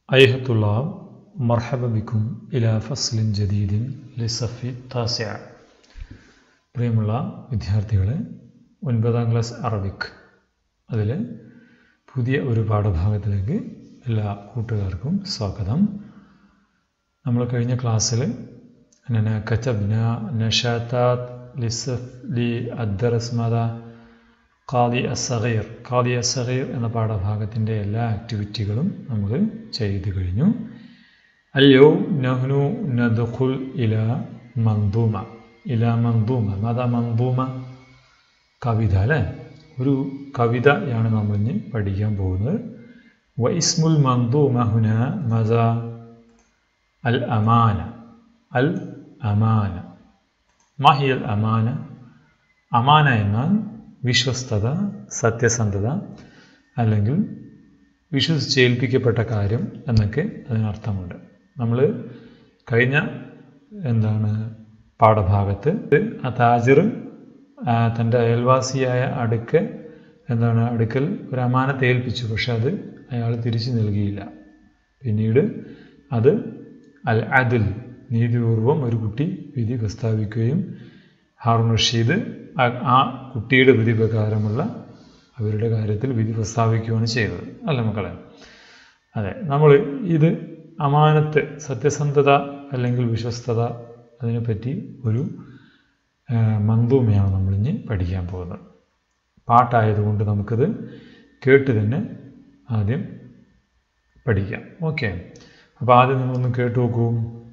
أيها الطلاب مرحبا بكم إلى فصل جديد للصف التاسع പ്രിയമുള്ള വിദ്യാർത്ഥികളെ ഒൻപതാം ക്ലാസ് അറബിക് അതിൽ പുതിയ ഒരു പാഠഭാഗത്തിലേക്ക് എല്ലാ കൂട്ടുകാർക്കും സ്വാഗതം നമ്മൾ കഴിഞ്ഞ ക്ലാസ്സിൽ അങ്ങനെ കച്ചബ്ന നഷാത്താത്ത് ലിസഫ് ലി അദ്ദറസ്മത ഖാദി അസഗീർ ഖാദി അസഗീർ എന്ന പാഠഭാഗത്തിൻ്റെ എല്ലാ ആക്ടിവിറ്റികളും നമ്മൾ ചെയ്തു കഴിഞ്ഞു അല്ലയോ നഹ്നു നദ്ഖുൽ ഇല മന്ദൂമ ഇല മന്ദൂമ മത മന്ദൂമ കവിത അല്ലേ ഒരു കവിതയാണ് നമ്മൾ ഇനി പഠിക്കാൻ പോകുന്നത് വ ഇസ്മുൽ മന്ദൂമ ഹുന മസ അൽ അമാന അൽ അമാന മാഹിയൽ അമാന അമാന എന്നാൽ വിശ്വസ്തത സത്യസന്ധത അല്ലെങ്കിൽ വിശ്വസിച്ചേൽപ്പിക്കപ്പെട്ട കാര്യം എന്നൊക്കെ അതിനർത്ഥമുണ്ട് നമ്മൾ കഴിഞ്ഞ എന്താണ് പാഠഭാഗത്ത് ആ താജിർ തൻ്റെ അയൽവാസിയായ അടുക്ക് എന്താണ് അടുക്കൽ ഒരു അമാനത്തെ ഏൽപ്പിച്ചു പക്ഷെ അത് അയാൾ തിരിച്ചു നൽകിയില്ല പിന്നീട് അത് അൽ അദിൽ നീതിപൂർവം ഒരു കുട്ടി വിധി പ്രസ്താവിക്കുകയും ഹാറൂൺ റഷീദ് ആ കുട്ടിയുടെ വിധി പ്രകാരമുള്ള അവരുടെ കാര്യത്തിൽ വിധി പ്രസ്താവിക്കുകയാണ് ചെയ്തത് അല്ല മക്കളെ അതെ നമ്മൾ ഇത് അമാനത്ത് സത്യസന്ധത അല്ലെങ്കിൽ വിശ്വസ്തത അതിനെപ്പറ്റി ഒരു മന്ദൂമയാണ് നമ്മളിഞ്ഞ് പഠിക്കാൻ പോകുന്നത് പാട്ടായതുകൊണ്ട് നമുക്കത് കേട്ട് തന്നെ ആദ്യം പഠിക്കാം ഓക്കെ അപ്പോൾ ആദ്യം നിങ്ങളൊന്ന് കേട്ടു നോക്കൂ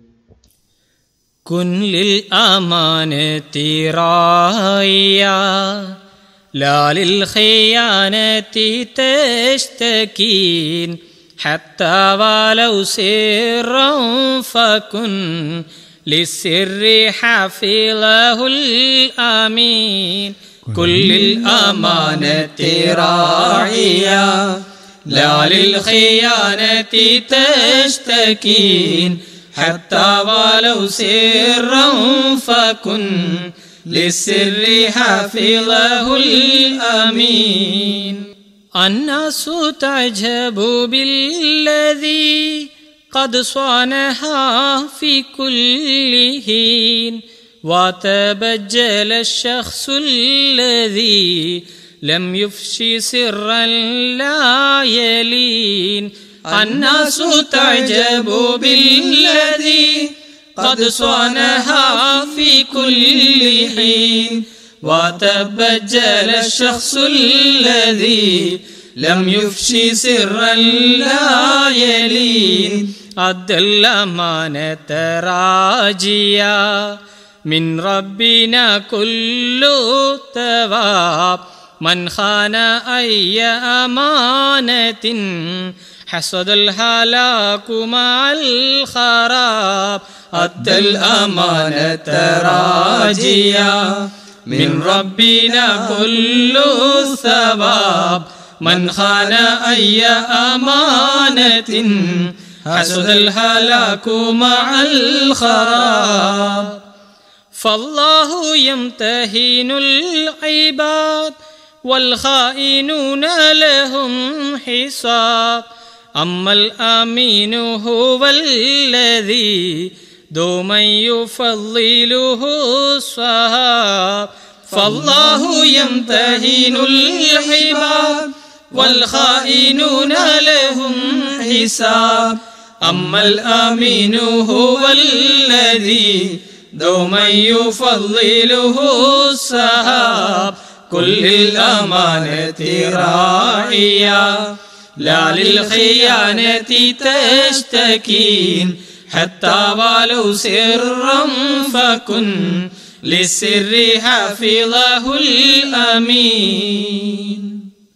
كن للأمانة راعيا لا للخيانة تشتكين حتى ولو سرا فكن للسر حافظه الأمين كل الأمانة راعيا لا للخيانة تشتكين حتى ولو سرا فكن للسر حافظه الأمين الناس تعجب بالذي قد صانها في كل حين وتبجل الشخص الذي لم يفشي سرا لا يلين الناس تعجب بالذي قد صانها في كل حين وتبجل الشخص الذي لم يفشي سرا لا يلين أدى الأمانة راجيا من ربنا كل ثواب من خان أي أمانة حسد الهلاك مع الخراب أدى الأمانة راجيا من ربنا كل ثواب من خان أي أمانة حسد الهلاك مع الخراب فالله يمتهن العباد والخائنون لهم حساب أما الأمين هو الذي دوما يفضله الصحاب فالله يمتهن العباد والخائنون لهم حساب أما الأمين هو الذي دوما يفضله السحاب كل الأمانة راعيا لا للخيانة تشتكين حتى ولو سرا فكن للسر حافظه الأمين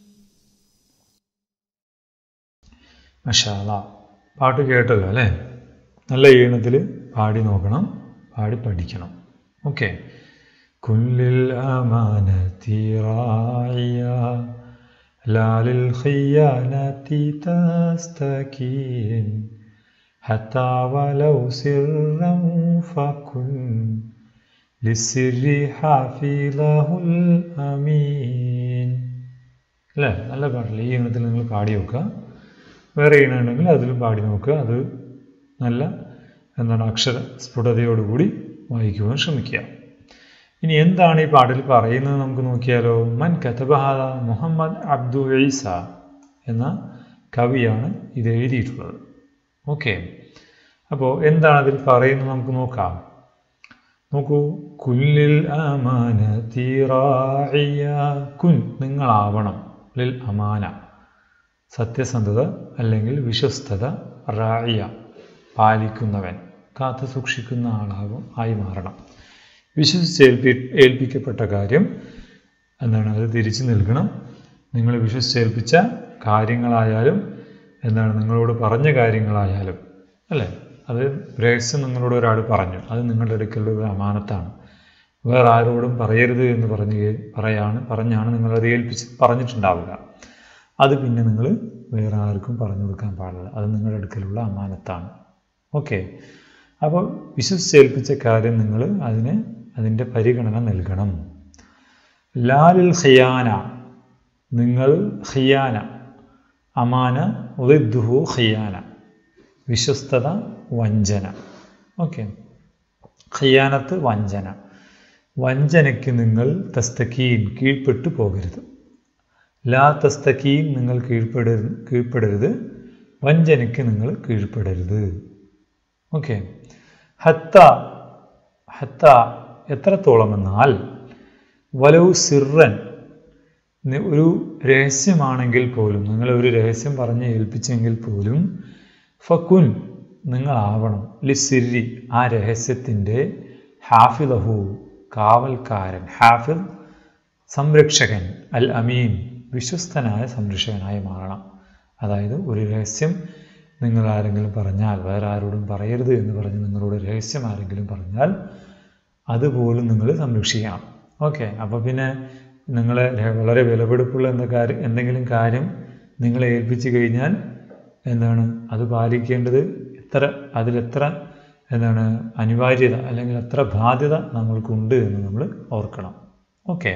മഷാല പാട്ട് കേട്ടല്ലോ അല്ലേ നല്ല ഈണത്തിൽ പാടി നോക്കണം പാടി പഠിക്കണം ഓക്കെ കുല്ലിൽ അമാനത്തി റായ ലാലിൽ ഖിയാനത്തി തസ്തകീൻ حتى ولو سرا فكن للسر حافظه الأمين അല്ലേ നല്ല പാട്ടില്ല ഈ ഇനത്തിൽ നിങ്ങൾ പാടി വെക്കുക വേറെ ചെയ്യണമെങ്കിൽ അതിലും പാടി നോക്കുക അത് നല്ല എന്താണ് അക്ഷര സ്ഫുടതയോടുകൂടി വായിക്കുവാൻ ശ്രമിക്കുക ഇനി എന്താണ് ഈ പാട്ടിൽ പറയുന്നത് നമുക്ക് നോക്കിയാലോ മൻ കതബഹാദ മുഹമ്മദ് അബ്ദു ഈസ എന്ന കവിയാണ് ഇത് എഴുതിയിട്ടുള്ളത് ഓക്കെ അപ്പോൾ എന്താണ് അതിൽ പറയുന്നത് നമുക്ക് നോക്കാം നോക്കൂ കുല്ലിൽ അമാന തീറായ കുൻ നിങ്ങളാവണം ലിൽ അമാന സത്യസന്ധത അല്ലെങ്കിൽ വിശ്വസ്തത റായ പാലിക്കുന്നവൻ കാത്തു സൂക്ഷിക്കുന്ന ആളാകും ആയി മാറണം വിശ്വസിച്ചേൽപ്പി ഏൽപ്പിക്കപ്പെട്ട കാര്യം എന്താണ് അത് തിരിച്ചു നൽകണം നിങ്ങൾ വിശ്വസിച്ചേൽപ്പിച്ച കാര്യങ്ങളായാലും എന്താണ് നിങ്ങളോട് പറഞ്ഞ കാര്യങ്ങളായാലും അല്ലേ അത് രഹസ്യം നിങ്ങളോട് ഒരാൾ പറഞ്ഞു അത് നിങ്ങളുടെ അടുക്കലുള്ള ഒരു അമാനത്താണ് വേറെ ആരോടും പറയരുത് എന്ന് പറഞ്ഞ് പറയാണ് പറഞ്ഞാണ് നിങ്ങളത് ഏൽപ്പിച്ച് പറഞ്ഞിട്ടുണ്ടാവുക അത് പിന്നെ നിങ്ങൾ വേറെ ആർക്കും പറഞ്ഞു കൊടുക്കാൻ പാടില്ല അത് നിങ്ങളുടെ അടുക്കലുള്ള അമാനത്താണ് ഓക്കെ അപ്പോൾ വിശ്വസിച്ചേൽപ്പിച്ച കാര്യം നിങ്ങൾ അതിന് അതിൻ്റെ പരിഗണന നൽകണം ലാലിൽ ഖിയാന നിങ്ങൾ ഖിയാന അമാന ഉദിദ്ദുഹു ഖിയാന വിശ്വസ്തത വഞ്ചന ഓക്കെ ഖിയാനത്ത് വഞ്ചന വഞ്ചനയ്ക്ക് നിങ്ങൾ തസ്തക്കീൻ കീഴ്പ്പെട്ടു പോകരുത് ലാ തസ്തക്കീൻ നിങ്ങൾ കീഴ്പ്പെടരുത് കീഴ്പ്പെടരുത് വഞ്ചനയ്ക്ക് നിങ്ങൾ കീഴ്പ്പെടരുത് ഓക്കെ ഹത്ത ഹത്ത എത്രത്തോളം എന്നാൽ വലവ് സിറൻ ഒരു രഹസ്യമാണെങ്കിൽ പോലും നിങ്ങൾ ഒരു രഹസ്യം പറഞ്ഞ് ഏൽപ്പിച്ചെങ്കിൽ പോലും ഫക്കുൻ നിങ്ങളാവണം ലിസിരി ആ രഹസ്യത്തിൻ്റെ ഹാഫിദഹു കാവൽക്കാരൻ ഹാഫിദ് സംരക്ഷകൻ അൽ അമീൻ വിശ്വസ്തനായ സംരക്ഷകനായി മാറണം അതായത് ഒരു രഹസ്യം നിങ്ങൾ ആരെങ്കിലും പറഞ്ഞാൽ വേറെ ആരോടും പറയരുത് എന്ന് പറഞ്ഞ് നിങ്ങളോട് രഹസ്യം ആരെങ്കിലും പറഞ്ഞാൽ അതുപോലും നിങ്ങൾ സംരക്ഷിക്കണം ഓക്കെ അപ്പോൾ പിന്നെ നിങ്ങളെ വളരെ വിലപിടിപ്പുള്ള എന്ന കാര്യം എന്തെങ്കിലും കാര്യം നിങ്ങളെ ഏൽപ്പിച്ചു കഴിഞ്ഞാൽ എന്താണ് അത് പാലിക്കേണ്ടത് എത്ര അതിലെത്ര എന്താണ് അനിവാര്യത അല്ലെങ്കിൽ എത്ര ബാധ്യത നമ്മൾക്കുണ്ട് എന്ന് നമ്മൾ ഓർക്കണം ഓക്കെ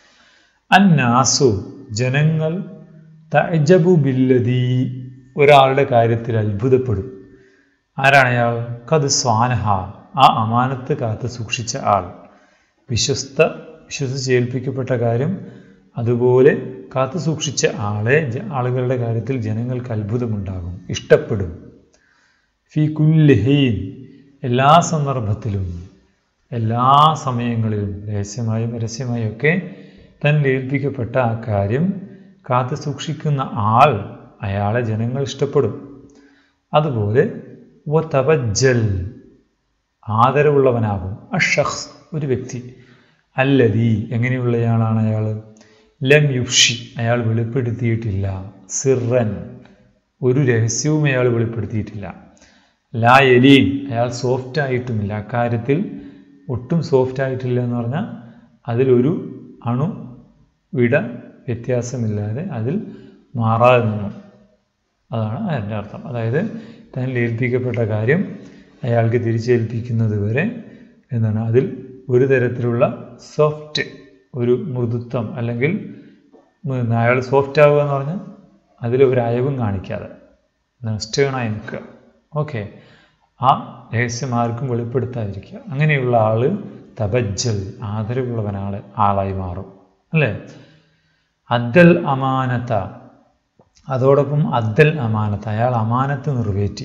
അന്നാസു ജനങ്ങൾ തജബു ബില്ലതി ഒരാളുടെ കാര്യത്തിൽ അത്ഭുതപ്പെടും ആരാണ് അയാൾ കത് സ്വാനഹ ആ അമാനത്ത് കാത്ത് സൂക്ഷിച്ച ആൾ വിശ്വസ്ത വിശ്വസിച്ചേൽപ്പിക്കപ്പെട്ട കാര്യം അതുപോലെ കാത്തു സൂക്ഷിച്ച ആളെ ആളുകളുടെ കാര്യത്തിൽ ജനങ്ങൾക്ക് അത്ഭുതമുണ്ടാകും ഇഷ്ടപ്പെടും ഫി കുല്ലഹീൻ എല്ലാ സന്ദർഭത്തിലും എല്ലാ സമയങ്ങളിലും രഹസ്യമായും പരസ്യമായും ഒക്കെ തന്നെ ഏൽപ്പിക്കപ്പെട്ട ആ കാര്യം കാത്തു സൂക്ഷിക്കുന്ന ആൾ അയാളെ ജനങ്ങൾ ഇഷ്ടപ്പെടും അതുപോലെ വ തവജ്ജൽ ആദരവുള്ളവനാകും അഷഖ്സ് ഒരു വ്യക്തി അല്ലതി എങ്ങനെയുള്ളയാളാണ് അയാൾ ലം യുഷി അയാൾ വെളിപ്പെടുത്തിയിട്ടില്ല സിറൻ ഒരു രഹസ്യവും അയാൾ വെളിപ്പെടുത്തിയിട്ടില്ല ലാ എലീൻ അയാൾ സോഫ്റ്റ് ആയിട്ടുമില്ല അക്കാര്യത്തിൽ ഒട്ടും സോഫ്റ്റ് ആയിട്ടില്ല എന്ന് പറഞ്ഞാൽ അതിലൊരു അണു വിട വ്യത്യാസമില്ലാതെ അതിൽ മാറാതെ നിന്നു അതാണ് അതിൻ്റെ അർത്ഥം അതായത് തന്നിൽ ഏൽപ്പിക്കപ്പെട്ട കാര്യം അയാൾക്ക് തിരിച്ചേൽപ്പിക്കുന്നത് വരെ എന്താണ് അതിൽ ഒരു തരത്തിലുള്ള സോഫ്റ്റ് ഒരു മൃദുത്വം അല്ലെങ്കിൽ അയാൾ സോഫ്റ്റ് ആവുക എന്ന് പറഞ്ഞാൽ അതിൽ ഒരു അയവും കാണിക്കാതെ സ്റ്റേണായി നിൽക്കുക ഓക്കെ ആ രഹസ്യം ആർക്കും വെളിപ്പെടുത്താതിരിക്കുക അങ്ങനെയുള്ള ആൾ തബജ്ജൽ ആദരവുള്ളവനാൾ ആളായി മാറും അല്ലേ അദ്ദൽ അമാനത്ത അതോടൊപ്പം അദ്ദൽ അമാനത്ത് അയാൾ അമാനത്ത് നിറവേറ്റി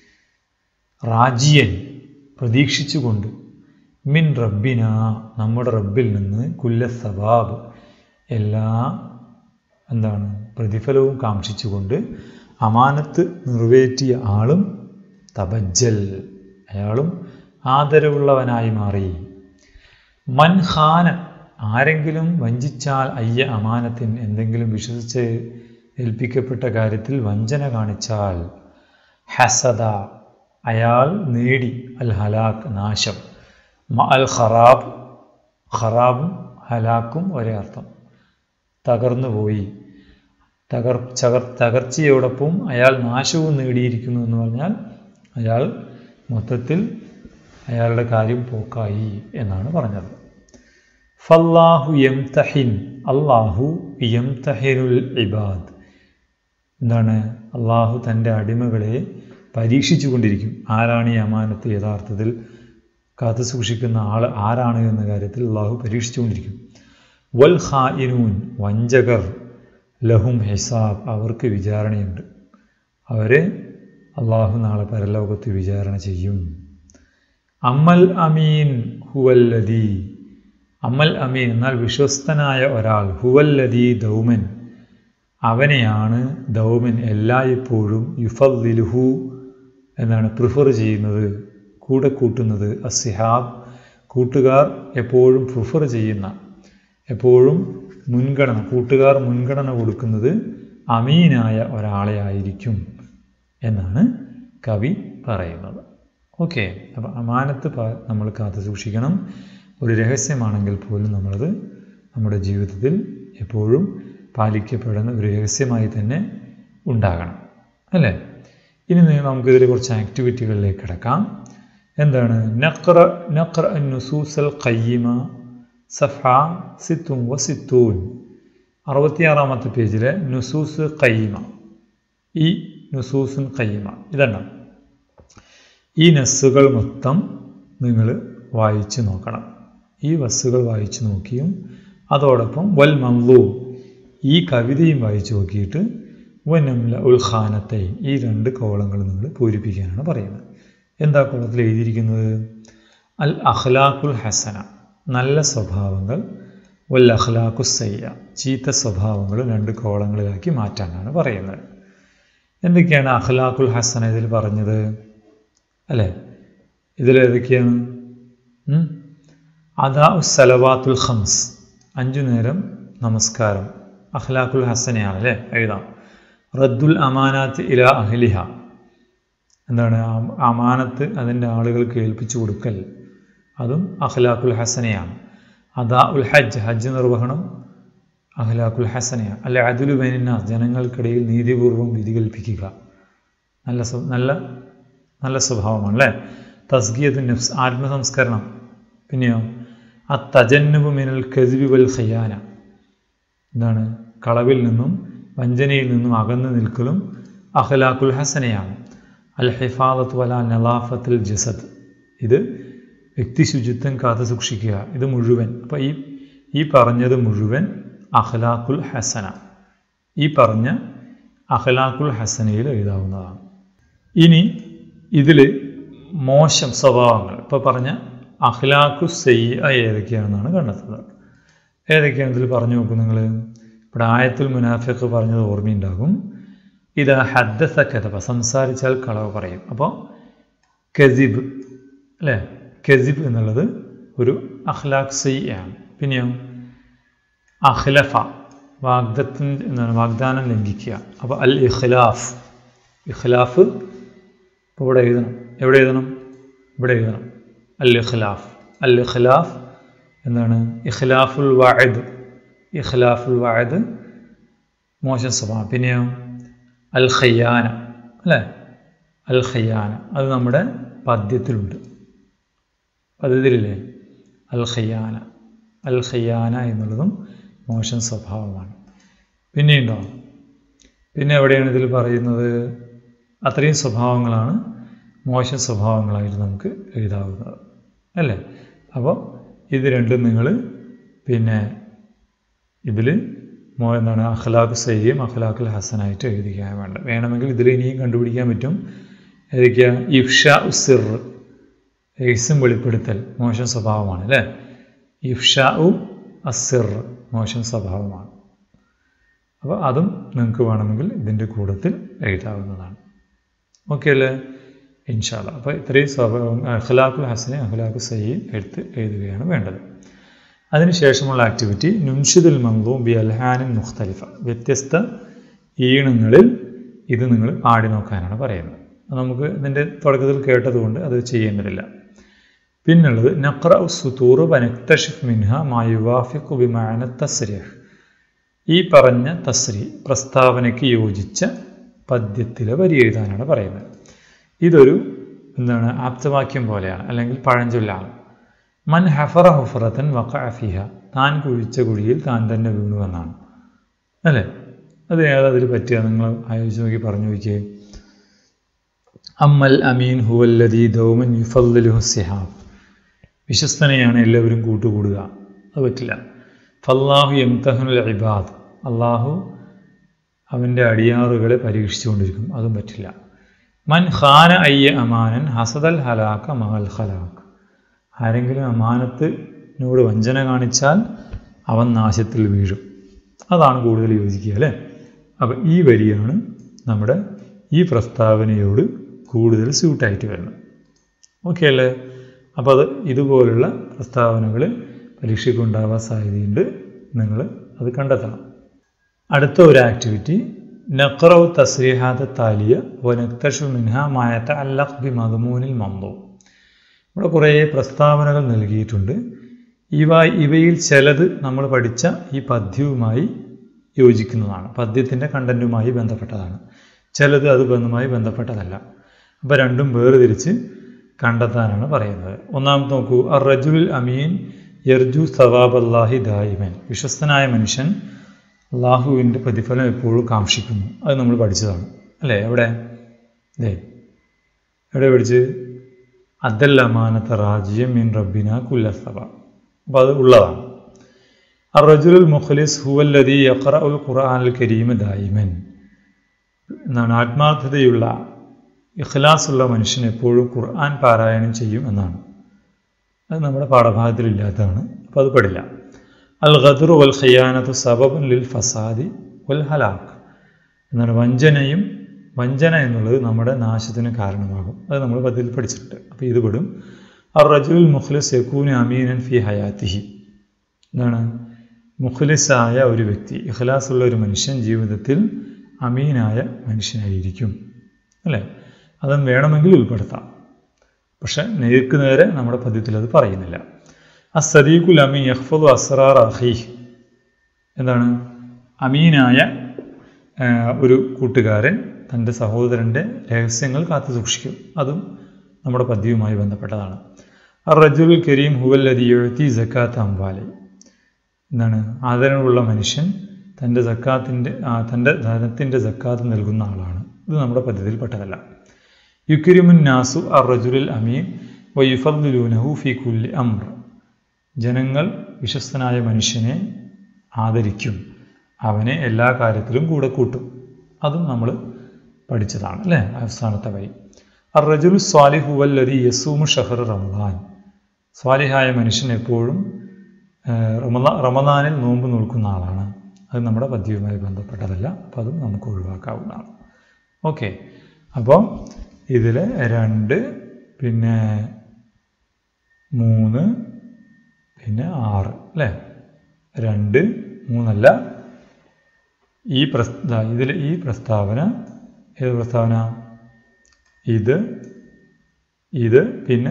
റാജിയൻ പ്രതീക്ഷിച്ചുകൊണ്ട് മിൻ റബ്ബിന നമ്മുടെ റബ്ബിൽ നിന്ന് കുല്ല സബാബ് എല്ലാ എന്താണ് പ്രതിഫലവും കാക്ഷിച്ചുകൊണ്ട് അമാനത്ത് നിറവേറ്റിയ ആളും തബജ്ജൽ അയാളും ആദരവുള്ളവനായി മാറി മൻഹാന ആരെങ്കിലും വഞ്ചിച്ചാൽ അയ്യ അമാനത്തിൻ എന്തെങ്കിലും വിശ്വസിച്ച് ഏൽപ്പിക്കപ്പെട്ട കാര്യത്തിൽ വഞ്ചന കാണിച്ചാൽ ഹസദ അയാൾ നേടി അൽ ഹലാക്ക് നാശം മ അൽ ഖറാബ് ഖറാബും ഹലാക്കും ഒരേ അർത്ഥം തകർന്നുപോയി തകർ ചകർ തകർച്ചയോടൊപ്പം അയാൾ നാശവും നേടിയിരിക്കുന്നു എന്ന് പറഞ്ഞാൽ അയാൾ മൊത്തത്തിൽ അയാളുടെ കാര്യം പോക്കായി എന്നാണ് പറഞ്ഞത് ഫല്ലാഹു യംതഹിൻ അള്ളാഹു യംതഹിനുൽ ഇബാദ് എന്താണ് അള്ളാഹു തൻ്റെ അടിമകളെ പരീക്ഷിച്ചു കൊണ്ടിരിക്കും ആരാണ് ഈ അമാനത്ത് യഥാർത്ഥത്തിൽ കാത്തു സൂക്ഷിക്കുന്ന ആൾ ആരാണ് എന്ന കാര്യത്തിൽ അള്ളാഹു പരീക്ഷിച്ചുകൊണ്ടിരിക്കും വൽ ഖായിനൂൻ വഞ്ചകർ ലഹും ഹിസാബ് അവർക്ക് വിചാരണയുണ്ട് അവരെ അള്ളാഹു നാളെ പരലോകത്ത് വിചാരണ ചെയ്യും അമ്മൽ അമീൻ ഹുവല്ലദി അമ്മൽ അമീൻ എന്നാൽ വിശ്വസ്തനായ ഒരാൾ ഹുവല്ലദി ദൗമൻ അവനെയാണ് ദൗമൻ എല്ലായ്പ്പോഴും യുഫല്ലിലുഹു എന്നാണ് പ്രിഫർ ചെയ്യുന്നത് കൂടെ കൂട്ടുന്നത് അസിഹാബ് കൂട്ടുകാർ എപ്പോഴും പ്രിഫർ ചെയ്യുന്ന എപ്പോഴും മുൻഗണന കൂട്ടുകാർ മുൻഗണന കൊടുക്കുന്നത് അമീനായ ഒരാളെ ആയിരിക്കും എന്നാണ് കവി പറയുന്നത് ഓക്കെ അപ്പോൾ അമാനത്ത് നമ്മൾ കാത്തു സൂക്ഷിക്കണം ഒരു രഹസ്യമാണെങ്കിൽ പോലും നമ്മളത് നമ്മുടെ ജീവിതത്തിൽ എപ്പോഴും പാലിക്കപ്പെടുന്ന ഒരു രഹസ്യമായി തന്നെ ഉണ്ടാകണം അല്ലേ ഇനി നമുക്കിതിൽ കുറച്ച് ആക്ടിവിറ്റികളിലേക്ക് കിടക്കാം എന്താണ് നഖ്റ നഖ്റ നുസൂസൽ ഖയ്യമ സഫ സിത്തും വസിത്തൂൻ അറുപത്തിയാറാമത്തെ പേജിലെ നുസൂസ് ഖയ്യമ ഈ നുസൂസുൻ ഖയ്യമ ഇതെണ്ണം ഈ നസ്സുകൾ മൊത്തം നിങ്ങൾ വായിച്ചു നോക്കണം ഈ വസ്സുകൾ വായിച്ചു നോക്കിയും അതോടൊപ്പം വൽ മംലൂ ഈ കവിതയും വായിച്ചു നോക്കിയിട്ട് വനംല ഉൽഖാനത്തെ ഈ രണ്ട് കോളങ്ങൾ നിങ്ങൾ പൂരിപ്പിക്കാനാണ് പറയുന്നത് എന്താ കോളത്തിൽ എഴുതിയിരിക്കുന്നത് അൽ അഖ്ലാഖുൽ ഹസന നല്ല സ്വഭാവങ്ങൾ വൽ അഖ്ലാഖു സയ്യ ചീത്ത സ്വഭാവങ്ങൾ രണ്ട് കോളങ്ങളിലാക്കി മാറ്റാനാണ് പറയുന്നത് എന്തൊക്കെയാണ് അഖ്ലാഖുൽ ഹസന ഇതിൽ പറഞ്ഞത് അല്ലേ ഇതിലേതൊക്കെയാണ് അദാ സലവാത്തുൽ ഖംസ് അഞ്ചു നേരം നമസ്കാരം അഖ്ലാഖുൽ ഹസനയാണ് അല്ലേ എഴുതാം റദ്ദുൽ അമാനാത്ത് ഇല അഹ്ലിഹ എന്താണ് അമാനത്ത് അതിൻ്റെ ആളുകൾക്ക് ഏൽപ്പിച്ചു കൊടുക്കൽ അതും അഖ്ലാഖുൽ ഹസനയാണ് അദാ ഉൽ ഹജ്ജ് ഹജ്ജ് നിർവഹണം അഖ്ലാഖുൽ ഹസനയാണ് അല്ലെ അദുലു ബൈനാസ് ജനങ്ങൾക്കിടയിൽ നീതിപൂർവ്വം വിധി കൽപ്പിക്കുക നല്ല നല്ല നല്ല സ്വഭാവമാണ് അല്ലേ തസ്ഗിയത്ത് നഫ്സ് ആത്മസംസ്കരണം പിന്നെയോ ആ തജന്നുബ് മിനൽ കെസിബി വൽ ഖയ്യാന എന്താണ് കളവിൽ നിന്നും വഞ്ചനയിൽ നിന്നും അകന്നു നിൽക്കലും അഖ്ലാഖുൽ ഹസനയാണ് അൽ ഹിഫാദത്ത് വല നലാഫത്തുൽ ജസദ് ഇത് വ്യക്തി ശുചിത്വം കാത്തു സൂക്ഷിക്കുക ഇത് മുഴുവൻ അപ്പോൾ ഈ ഈ പറഞ്ഞത് മുഴുവൻ അഖ്ലാഖുൽ ഹസന ഈ പറഞ്ഞ അഖ്ലാഖുൽ ഹസനയിൽ എഴുതാവുന്നതാണ് ഇനി ഇതിൽ മോശം സ്വഭാവങ്ങൾ ഇപ്പോൾ പറഞ്ഞ അഖ്ലാഖു സയ്യ ഏതൊക്കെയാണെന്നാണ് കണ്ടെത്തുന്നത് ഏതൊക്കെയാണ് ഇതിൽ പറഞ്ഞു നോക്കും നിങ്ങൾ ഇവിടെ ആയത്തുൽ മുനാഫിഖ് പറഞ്ഞത് ഓർമ്മയുണ്ടാകും ഇത് ഹദ്ദസ കഥപ സംസാരിച്ചാൽ കളവ് പറയും അപ്പോൾ കെസിബ് അല്ലേ കെസിബ് എന്നുള്ളത് ഒരു അഖ്ലാഖ് സയ്യാണ് പിന്നെയോ അഖ്ലഫ വാഗ്ദത്തിന് എന്താണ് വാഗ്ദാനം ലംഘിക്കുക അപ്പോൾ അൽ ഇഖ്ലാഫ് ഇഖ്ലാഫ് ഇപ്പോൾ ഇവിടെ എഴുതണം എവിടെ എഴുതണം ഇവിടെ എഴുതണം അൽ ഇഖ്ലാഫ് അൽ ഇഖ്ലാഫ് എന്താണ് ഇഖ്ലാഫുൽ വായദ് ഇഖ്ലാഫുൽ വായദ് മോശം സ്വഭാവം പിന്നെയോ അൽ ഖയ്യാന അല്ലേ അൽ ഖയ്യാന അത് നമ്മുടെ പദ്യത്തിലുണ്ട് പദ്യത്തിലില്ലേ അൽ ഖയ്യാന അൽ ഖയ്യാന എന്നുള്ളതും മോശം സ്വഭാവമാണ് പിന്നെയുണ്ടോ പിന്നെ എവിടെയാണ് ഇതിൽ പറയുന്നത് അത്രയും സ്വഭാവങ്ങളാണ് മോശം സ്വഭാവങ്ങളായിട്ട് നമുക്ക് എഴുതാവുന്നത് അല്ലേ അപ്പോൾ ഇത് രണ്ടും നിങ്ങൾ പിന്നെ ഇതിൽ മോ എന്താണ് അഖ്ലാഖ് സയ്യം അഖ്ലാഖുൽ ഹസനായിട്ട് എഴുതിക്കാൻ വേണ്ട വേണമെങ്കിൽ ഇതിൽ ഇനിയും കണ്ടുപിടിക്കാൻ പറ്റും ഏതൊക്കെയാണ് ഇഫ്ഷ ഉസിർ രഹസ്യം വെളിപ്പെടുത്തൽ മോശം സ്വഭാവമാണ് അല്ലേ ഇഫ്ഷ ഉ അസിർ മോശം സ്വഭാവമാണ് അപ്പോൾ അതും നിങ്ങൾക്ക് വേണമെങ്കിൽ ഇതിൻ്റെ കൂട്ടത്തിൽ എഴുതാവുന്നതാണ് ഓക്കെ അല്ലേ ഇൻഷാല്ല അപ്പോൾ ഇത്രയും സ്വഭാവം അഖ്ലാഖുൽ ഹസനെ അഖ്ലാഖു സയ്യും എടുത്ത് എഴുതുകയാണ് വേണ്ടത് അതിനുശേഷമുള്ള ആക്ടിവിറ്റി നുൻഷിദുൽ മങ്കൂം ബി അൽഹാനിൻ മുഖ്തലിഫ വ്യത്യസ്ത ഈണങ്ങളിൽ ഇത് നിങ്ങൾ പാടി നോക്കാനാണ് പറയുന്നത് നമുക്ക് ഇതിൻ്റെ തുടക്കത്തിൽ കേട്ടതുകൊണ്ട് അത് ചെയ്യേണ്ടതില്ല പിന്നുള്ളത് നഖ്ര സുതൂർ വനക്തഷിഫ് മിൻഹ മായുവാഫിഖു ബിമാന തസ്രിഹ് ഈ പറഞ്ഞ തസ്രി പ്രസ്താവനയ്ക്ക് യോജിച്ച പദ്യത്തിലെ വരി എഴുതാനാണ് പറയുന്നത് ഇതൊരു എന്താണ് ആപ്തവാക്യം പോലെയാണ് അല്ലെങ്കിൽ പഴഞ്ചൊല്ലാണ് മൻ ഹഫറ ഹുഫറത്തൻ വഖഅഫിഹ താൻ കുഴിച്ച കുഴിയിൽ താൻ തന്നെ വീണു എന്നാണ് അല്ലേ അത് ഏതതിൽ പറ്റുക നിങ്ങൾ ആലോചിച്ച് നോക്കി പറഞ്ഞു നോക്കിയേ അമ്മൽ അമീൻ ഹുവല്ലദീ ദൗമൻ യുഫല്ലുഹു സിഹാബ് വിശ്വസ്തനെയാണ് എല്ലാവരും കൂട്ടുകൂടുക അത് പറ്റില്ല ഫല്ലാഹു യംതഹനുൽ ഇബാദ് അള്ളാഹു അവൻ്റെ അടിയാറുകളെ പരീക്ഷിച്ചുകൊണ്ടിരിക്കും അതും പറ്റില്ല മൻ ഖാന അയ്യ അമാനൻ ഹസദൽ ഹലാക്ക മഹൽ ഹലാക്ക് ആരെങ്കിലും അമാനത്തിനോട് വഞ്ചന കാണിച്ചാൽ അവൻ നാശത്തിൽ വീഴും അതാണ് കൂടുതൽ യോജിക്കുക അല്ലേ അപ്പം ഈ വരിയാണ് നമ്മുടെ ഈ പ്രസ്താവനയോട് കൂടുതൽ സ്യൂട്ടായിട്ട് വരുന്നത് ഓക്കെ അല്ലേ അപ്പോൾ അത് ഇതുപോലുള്ള പ്രസ്താവനകൾ പരീക്ഷയ്ക്കുണ്ടാവാൻ സാധ്യതയുണ്ട് നിങ്ങൾ അത് കണ്ടെത്തണം അടുത്ത ഒരു ആക്ടിവിറ്റി നഖറവ് തസ്രീഹാദ താലിയ വനക്തഷു മിൻഹ മായത്ത അല്ലഖ് ബി മധുമൂനിൽ മന്ദോ ഇവിടെ കുറേ പ്രസ്താവനകൾ നൽകിയിട്ടുണ്ട് ഇവ ഇവയിൽ ചിലത് നമ്മൾ പഠിച്ച ഈ പദ്യവുമായി യോജിക്കുന്നതാണ് പദ്യത്തിൻ്റെ കണ്ടൻറ്റുമായി ബന്ധപ്പെട്ടതാണ് ചിലത് അത് ബന്ധമായി ബന്ധപ്പെട്ടതല്ല അപ്പോൾ രണ്ടും വേർതിരിച്ച് കണ്ടെത്താനാണ് പറയുന്നത് ഒന്നാമത് നോക്കൂ അർ റജുൽ അമീൻ യർജു സവാബ് അള്ളാഹി ദായിമൻ വിശ്വസ്തനായ മനുഷ്യൻ അള്ളാഹുവിൻ്റെ പ്രതിഫലം എപ്പോഴും കാക്ഷിക്കുന്നു അത് നമ്മൾ പഠിച്ചതാണ് അല്ലേ എവിടെ ദേ എവിടെ പഠിച്ച് അദൽ അമാനത്ത റാജിയം മീൻ റബ്ബിന കുല്ലസബ അപ്പോൾ അത് ഉള്ളതാണ് അർ റജുൽ മുഖലിസ് ഹുവല്ലദി യഖറ ഉൽ ഖുർആൻ അൽ കരീമ ദായിമൻ എന്നാണ് ആത്മാർത്ഥതയുള്ള ഇഖ്ലാസുള്ള മനുഷ്യൻ എപ്പോഴും ഖുർആൻ പാരായണം ചെയ്യും എന്നാണ് അത് നമ്മുടെ പാഠഭാഗത്തിലില്ലാത്തതാണ് അപ്പോൾ അത് പഠില്ല അൽ ഖദർ വൽ ഖിയാനത്ത് സബബുൻ ലിൽ ഫസാദി വൽ ഹലാഖ് എന്നാണ് വഞ്ചനയും വഞ്ചന എന്നുള്ളത് നമ്മുടെ നാശത്തിന് കാരണമാകും അത് നമ്മൾ പതിൽ പഠിച്ചിട്ടുണ്ട് അപ്പോൾ ഇത് പെടും അർ റജുൽ മുഖ്ലിസ് യക്കൂൻ അമീനൻ ഫി ഹയാത്തിഹി എന്താണ് മുഖ്ലിസായ ഒരു വ്യക്തി ഇഖ്ലാസുള്ള ഒരു മനുഷ്യൻ ജീവിതത്തിൽ അമീനായ മനുഷ്യനായിരിക്കും അല്ലേ അതും വേണമെങ്കിൽ ഉൾപ്പെടുത്താം പക്ഷെ നേർക്ക് നേരെ നമ്മുടെ പദ്യത്തിൽ അത് പറയുന്നില്ല അസദീഖുൽ അമീൻ യഹ്ഫദു അസ്റാർ അഹീഹ് എന്താണ് അമീനായ ഒരു കൂട്ടുകാരൻ തൻ്റെ സഹോദരൻ്റെ രഹസ്യങ്ങൾ കാത്തു സൂക്ഷിക്കും അതും നമ്മുടെ പദ്യവുമായി ബന്ധപ്പെട്ടതാണ് അർ റജുൽ കരീം ഹുവല്ലതി എഴുത്തി ജക്കാത്ത് അംവാലി എന്താണ് ആദരവുള്ള മനുഷ്യൻ തൻ്റെ ജക്കാത്തിൻ്റെ തൻ്റെ ധനത്തിൻ്റെ ജക്കാത്ത് നൽകുന്ന ആളാണ് ഇത് നമ്മുടെ പദ്ധതിയിൽ പെട്ടതല്ല യുക്കരിമുൻ നാസു അർ റജുലിൽ അമീൻ വയുഫദ്ലുനഹു ഫി കുല്ലി അമ്ര ജനങ്ങൾ വിശ്വസ്തനായ മനുഷ്യനെ ആദരിക്കും അവനെ എല്ലാ കാര്യത്തിലും കൂടെ കൂട്ടും അതും നമ്മൾ പഠിച്ചതാണ് അല്ലേ അവസാനത്തെ വരി അർ റജുൽ സ്വാലിഹു വല്ലതി യസൂമു ഷഹർ റമദാൻ സ്വാലിഹായ മനുഷ്യൻ എപ്പോഴും റമദാ റമദാനിൽ നോമ്പ് നിൽക്കുന്ന ആളാണ് അത് നമ്മുടെ പദ്യവുമായി ബന്ധപ്പെട്ടതല്ല അപ്പോൾ അതും നമുക്ക് ഒഴിവാക്കാവുന്നതാണ് ഓക്കെ അപ്പോൾ ഇതിൽ രണ്ട് പിന്നെ മൂന്ന് പിന്നെ ആറ് അല്ലേ രണ്ട് മൂന്നല്ല ഈ പ്രസ്ത ഇതിൽ ഈ പ്രസ്താവന ഏത് പ്രസ്താവന ഇത് ഇത് പിന്നെ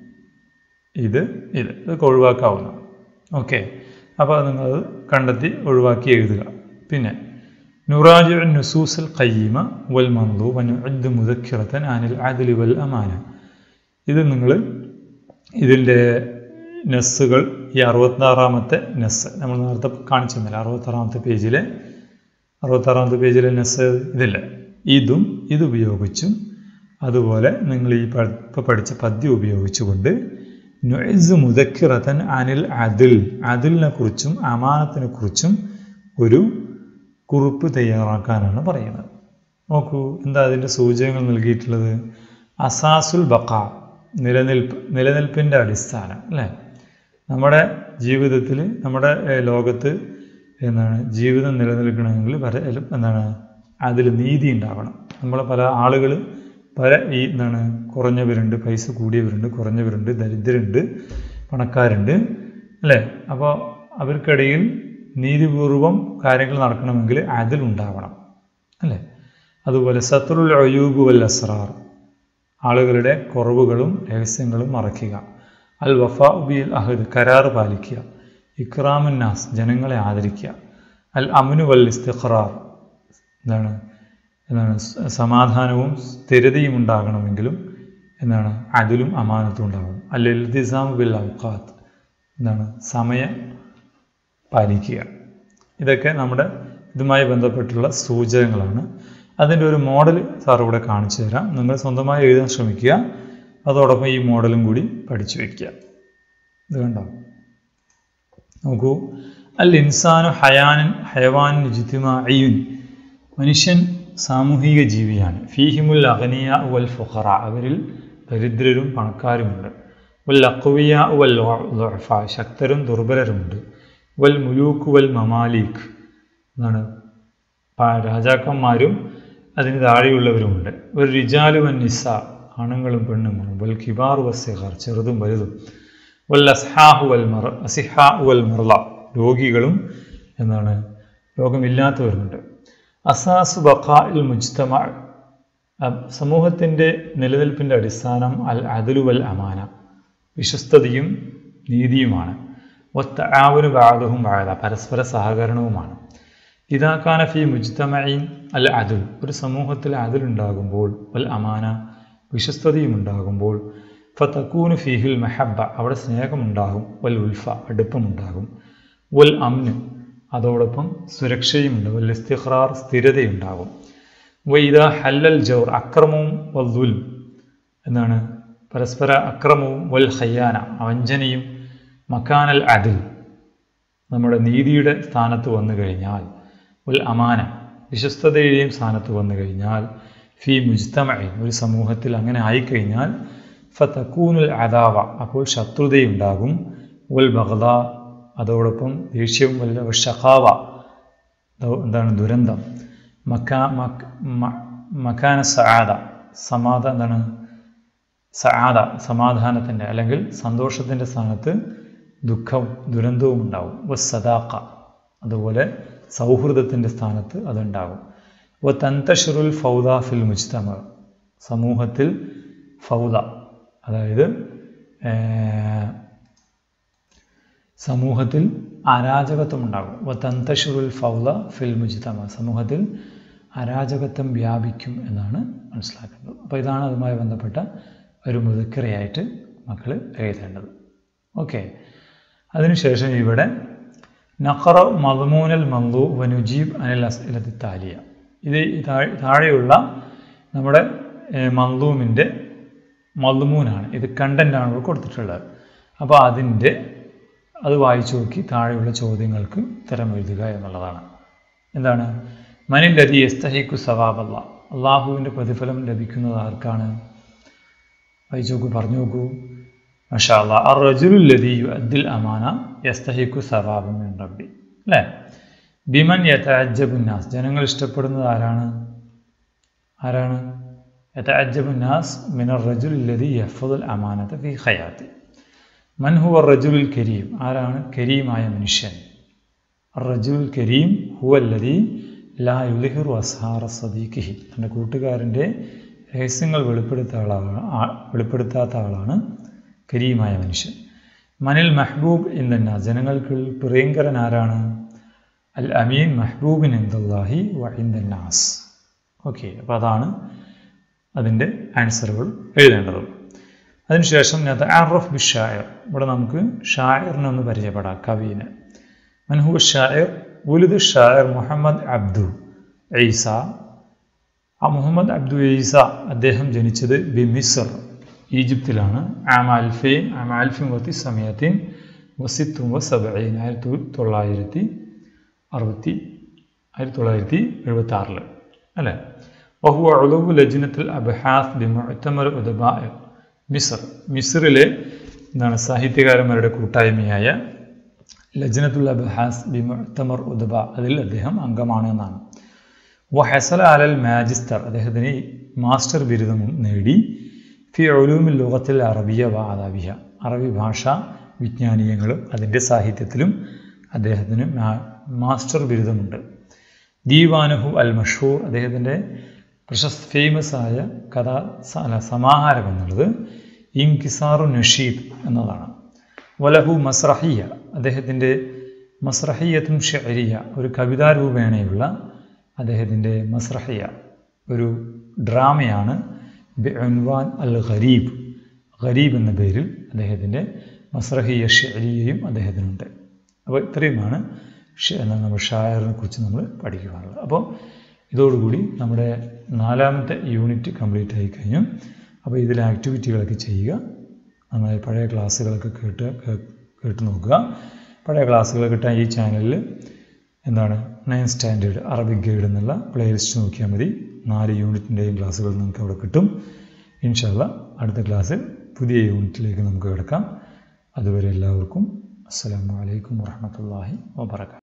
ഇത് ഇത് ഇതൊക്കെ ഒഴിവാക്കാവുന്ന ഓക്കെ അപ്പോൾ നിങ്ങളത് കണ്ടെത്തി ഒഴിവാക്കി എഴുതുക പിന്നെ നുറാജു നുസൂസൽ ഖയ്യമ വൽ മന്ദു വനുഅദ് മുദക്കിറത്തൻ അനിൽ അദലി വൽ അമാന ഇത് നിങ്ങൾ ഇതിൻ്റെ നെസ്സുകൾ ഈ അറുപത്താറാമത്തെ നെസ്സ് നമ്മൾ നേരത്തെ കാണിച്ചു തന്നില്ല അറുപത്താറാമത്തെ പേജിലെ അറുപത്താറാമത്തെ പേജിലെ നെസ്സ് ഇതില്ല ഇതും ഇതുപയോഗിച്ചും അതുപോലെ നിങ്ങൾ ഈ ഇപ്പോൾ പഠിച്ച പദ്യം ഉപയോഗിച്ചുകൊണ്ട് നൊയ്സ് മുദക്കിറത്തൻ അനിൽ അതിൽ അതിലിനെ കുറിച്ചും അമാനത്തിനെ കുറിച്ചും ഒരു കുറിപ്പ് തയ്യാറാക്കാനാണ് പറയുന്നത് നോക്കൂ എന്താ അതിൻ്റെ സൂചകങ്ങൾ നൽകിയിട്ടുള്ളത് അസാസുൽ ബക്ക നിലനിൽപ്പ് നിലനിൽപ്പിൻ്റെ അടിസ്ഥാനം അല്ലേ നമ്മുടെ ജീവിതത്തിൽ നമ്മുടെ ലോകത്ത് എന്താണ് ജീവിതം നിലനിൽക്കണമെങ്കിൽ പല എന്താണ് അതിൽ നീതി ഉണ്ടാവണം നമ്മൾ പല ആളുകൾ പല ഈ എന്താണ് കുറഞ്ഞവരുണ്ട് പൈസ കൂടിയവരുണ്ട് കുറഞ്ഞവരുണ്ട് ദരിദ്രരുണ്ട് പണക്കാരുണ്ട് അല്ലേ അപ്പോൾ അവർക്കിടയിൽ നീതിപൂർവം കാര്യങ്ങൾ നടക്കണമെങ്കിൽ അതിലുണ്ടാവണം അല്ലേ അതുപോലെ സത്രുൽ ഒയൂബ് വൽ അസ്രാർ ആളുകളുടെ കുറവുകളും രഹസ്യങ്ങളും മറയ്ക്കുക അൽ വഫാ ബിൽ അഹദ് കരാർ പാലിക്കുക ഇക്രാമുൻ നാസ് ജനങ്ങളെ ആദരിക്കുക അൽ അമുനു വൽ ഇസ്തിഖറാർ എന്താണ് എന്താണ് സമാധാനവും സ്ഥിരതയും ഉണ്ടാകണമെങ്കിലും എന്താണ് അതിലും അമാനത്തും ഉണ്ടാകും അൽ ഇൽതിസാം ബിൽ ഔഖാത്ത് എന്താണ് സമയം പാലിക്കുക ഇതൊക്കെ നമ്മുടെ ഇതുമായി ബന്ധപ്പെട്ടുള്ള സൂചകങ്ങളാണ് അതിൻ്റെ ഒരു മോഡൽ സാർ ഇവിടെ കാണിച്ചു തരാം നിങ്ങൾ സ്വന്തമായി എഴുതാൻ ശ്രമിക്കുക അതോടൊപ്പം ഈ മോഡലും കൂടി പഠിച്ചു വയ്ക്കുക ഇത് കണ്ടോ നോക്കൂ അൽ ഇൻസാനു ഹയാനൻ ഹയവാൻ ജിത്തിമായുൻ മനുഷ്യൻ സാമൂഹിക ജീവിയാണ് ഫീഹിമുൽ അഹനിയ വൽ ഫുഖറ അവരിൽ ദരിദ്രരും പണക്കാരുമുണ്ട് വൽ അക്വിയ വൽ ദുഅഫ ശക്തരും ദുർബലരുമുണ്ട് വൽ മുലൂക്ക് വൽ മമാലീഖ് എന്നാണ് പ- രാജാക്കന്മാരും അതിന് താഴെയുള്ളവരുമുണ്ട് ഒരു റിജാലു വൻ നിസ ആണുങ്ങളും പെണ്ണുങ്ങളും വൽ കിബാർ വസ്യഹർ ചെറുതും വലുതും വൽ അസ്ഹാഹു വൽ മർ അസിഹാ വൽ മർല രോഗികളും എന്നാണ് രോഗമില്ലാത്തവരുമുണ്ട് അസാസു ബഖാ ഇൽ മുജ്തമ സമൂഹത്തിൻ്റെ നിലനിൽപ്പിൻ്റെ അടിസ്ഥാനം അൽ അദലു വൽ അമാന വിശ്വസ്തതയും നീതിയുമാണ് ഒത്ത ആവരു ബാധവും വാഴ പരസ്പര സഹകരണവുമാണ് ഇതാക്കാന ഫി മുജ്തമൈൻ അൽ അതുൽ ഒരു സമൂഹത്തിൽ അതുൽ ഉണ്ടാകുമ്പോൾ വൽ അമാന വിശ്വസ്തതയും ഉണ്ടാകുമ്പോൾ ഫതക്കൂനു ഫീഹിൽ മെഹബ അവിടെ സ്നേഹമുണ്ടാകും വൽ ഉൽഫ അടുപ്പമുണ്ടാകും വൽ അമ്ന് അതോടൊപ്പം സുരക്ഷയുമുണ്ട് വൽ ഇസ്തിഖ്റാർ സ്ഥിരതയുണ്ടാകും വൈദ ഹല്ലൽ ജൗർ അക്രമവും വൽ എന്നാണ് പരസ്പര അക്രമവും വൽ ഹയ്യാന വഞ്ചനയും മക്കാനൽ അതിൽ നമ്മുടെ നീതിയുടെ സ്ഥാനത്ത് വന്നു കഴിഞ്ഞാൽ ഉൽ അമാന വിശ്വസ്തതയുടെയും സ്ഥാനത്ത് വന്നു കഴിഞ്ഞാൽ ഫി മുജ്തമൈ ഒരു സമൂഹത്തിൽ അങ്ങനെ ആയിക്കഴിഞ്ഞാൽ ഫതക്കൂനുൽ അദാവ അപ്പോൾ ശത്രുതയുണ്ടാകും ഉൽ ബഗ്ദ അതോടൊപ്പം ദേഷ്യവും വല്ല ഷഖാവ എന്താണ് ദുരന്തം മക്കാ മക് മ- മക്കാന സആദ സമാധ എന്താണ് സആദ സമാധാനത്തിൻ്റെ അല്ലെങ്കിൽ സന്തോഷത്തിൻ്റെ സ്ഥാനത്ത് ദുഃഖവും ദുരന്തവും ഉണ്ടാവും വ സദാക്ക അതുപോലെ സൗഹൃദത്തിൻ്റെ സ്ഥാനത്ത് അതുണ്ടാകും വ തന്തഷറുൽ ഫൗദ ഫിൽ മുജ്തമ സമൂഹത്തിൽ ഫൗദ അതായത് ഏർ, സമൂഹത്തിൽ അരാജകത്വം ഉണ്ടാകും വ തന്തഷറുൽ ഫൗദ ഫിൽ മുജ്തമ സമൂഹത്തിൽ അരാജകത്വം വ്യാപിക്കും എന്നാണ് മനസ്സിലാക്കുന്നത് അപ്പോൾ ഇതാണ് അതുമായി ബന്ധപ്പെട്ട ഒരു മുതുക്കറയായിട്ട് മക്കൾ എഴുതേണ്ടത് ഓക്കെ അതിനുശേഷം ഇവിടെ നഖറ മദ്മൂനൽ മന്ദു വനുജീബ് അനിൽ അസ്ലത്തി താലിയ ഇത് ഈ താഴെ താഴെയുള്ള നമ്മുടെ മന്ദൂമിൻ്റെ മദ്മൂനാണ് ഇത് കണ്ടൻ്റാണ് ഇവിടെ കൊടുത്തിട്ടുള്ളത് അപ്പോൾ അതിൻ്റെ അത് വായിച്ചു നോക്കി താഴെയുള്ള ചോദ്യങ്ങൾക്ക് ഉത്തരം എഴുതുക എന്നുള്ളതാണ് എന്താണ് മനിൽ ലതി എസ്തഹിക്കു സവാബല്ല അള്ളാഹുവിൻ്റെ പ്രതിഫലം ലഭിക്കുന്നത് ആർക്കാണ് വായിച്ചു നോക്കൂ പറഞ്ഞു നോക്കൂ മഷാല്ല അർ റജുലുല്ലതി അദ്ദിൽ അമാന യസ്തഹിക്കു സവാബം എൻ റബ്ബി അല്ലേ ബിമൻ യതഅജ്ജബുന്നാസ് ജനങ്ങൾ ഇഷ്ടപ്പെടുന്നത് ആരാണ് ആരാണ് യതഅജ്ജബുന്നാസ് മിനർ റജുലുല്ലതി യഹ്ഫദുൽ അമാനത ഫി ഖയാത്തി മൻ ഹുവ റജുലുൽ കരീം ആരാണ് കരീമായ മനുഷ്യൻ റജുൽ കരീം ഹുവല്ലതി ലാ യുലിഹിറു അസ്ഹാറ സദീഖിഹി തൻ്റെ കൂട്ടുകാരൻ്റെ രഹസ്യങ്ങൾ വെളിപ്പെടുത്ത ആളാണ് ആ- വെളിപ്പെടുത്താത്ത ആളാണ് കരീമായ മനുഷ്യൻ മനിൽ മെഹബൂബ് എന്ന ജനങ്ങൾക്ക് പ്രിയങ്കരൻ ആരാണ് അൽ അമീൻ മെഹബൂബിൻ എന്ദല്ലാഹി വ ഇന്ദന്നാസ് ഓക്കെ അപ്പോൾ അതാണ് അതിൻ്റെ ആൻസറുകൾ എഴുതേണ്ടത് അതിനുശേഷം നദാറഫ് ബി ഷായർ ഇവിടെ നമുക്ക് ഷായറിനെ ഒന്ന് പരിചയപ്പെടാം കവീനെ മൻഹു ഷായർ ഉലുദ് ഷായർ മുഹമ്മദ് അബ്ദു ഈസ ആ മുഹമ്മദ് അബ്ദു ഈസ അദ്ദേഹം ജനിച്ചത് ബി മിസർ ഈജിപ്തിലാണ് ആം അൽഫൈൻ ആം അൽഫിൻ വത്തി സമയത്തിൻ വസിത്തും വ സബൈൻ ആയിരത്തി തൊള്ളായിരത്തി അറുപത്തി ആയിരത്തി തൊള്ളായിരത്തി എഴുപത്തി ആറിൽ അല്ലേ വഹുവ ഉളവു ലജ്നത്തുൽ അബ്ഹാസ് ബി മുഅ്തമർ ഉദബാ മിസർ മിസറിലെ എന്താണ് സാഹിത്യകാരന്മാരുടെ കൂട്ടായ്മയായ ലജ്നത്തുൽ അബ്ഹാസ് ബി മുഅ്തമർ ഉദബ അതിൽ അദ്ദേഹം അംഗമാണ് എന്നാണ് വഹസല അലൽ മാജിസ്റ്റർ അദ്ദേഹത്തിന് മാസ്റ്റർ ബിരുദം നേടി ഫി ഒലൂമിൽ ലോകത്തിൽ അറബിയ വ അദാബിയ അറബി ഭാഷ വിജ്ഞാനീയങ്ങളും അതിൻ്റെ സാഹിത്യത്തിലും അദ്ദേഹത്തിന് മാ- മാസ്റ്റർ ബിരുദമുണ്ട് ദീവാനുഹു അൽ മഷൂർ അദ്ദേഹത്തിൻ്റെ പ്രശസ്ത ഫേമസ് ആയ കഥാ സ- അല്ല സമാഹാരം എന്നുള്ളത് ഇൻകിസാറു നഷീദ് എന്നതാണ് വലഹു മസ്രഹിയ അദ്ദേഹത്തിൻ്റെ മസ്രഹിയത്തും ഷെരിയ ഒരു കവിതാരൂപേണയുള്ള അദ്ദേഹത്തിൻ്റെ മസ്രഹിയ ഒരു ഡ്രാമയാണ് ബിഅൻവാൻ അൽ ഖരീബ് ഖരീബ് എന്ന പേരിൽ അദ്ദേഹത്തിൻ്റെ മസ്രഹിയ ഷെരിയയും അദ്ദേഹത്തിനുണ്ട് അപ്പോൾ ഇത്രയുമാണ് എന്താണ് നമ്മൾ ഷായറിനെ കുറിച്ച് നമ്മൾ പഠിക്കുവാനുള്ളത് അപ്പോൾ ഇതോടുകൂടി നമ്മുടെ നാലാമത്തെ യൂണിറ്റ് കംപ്ലീറ്റ് ആയി കഴിഞ്ഞു അപ്പോൾ ഇതിലെ ആക്ടിവിറ്റികളൊക്കെ ചെയ്യുക നന്നായി പഴയ ക്ലാസ്സുകളൊക്കെ കേട്ട് കേട്ട് നോക്കുക പഴയ ക്ലാസ്സുകൾ കിട്ടാൻ ഈ ചാനലിൽ എന്താണ് നയൻ സ്റ്റാൻഡേർഡ് അറബിക് ഗൈഡ് എന്നുള്ള പ്ലേലിസ്റ്റ് നോക്കിയാൽ മതി നാല് യൂണിറ്റിൻ്റെയും ക്ലാസ്സുകൾ നമുക്ക് അവിടെ കിട്ടും ഇൻഷാല്ല അടുത്ത ക്ലാസ്സിൽ പുതിയ യൂണിറ്റിലേക്ക് നമുക്ക് കിടക്കാം അതുവരെ എല്ലാവർക്കും അസ്സാം വലൈക്കും വാഹമത്തല്ലാഹി വാബർക്കാത്തു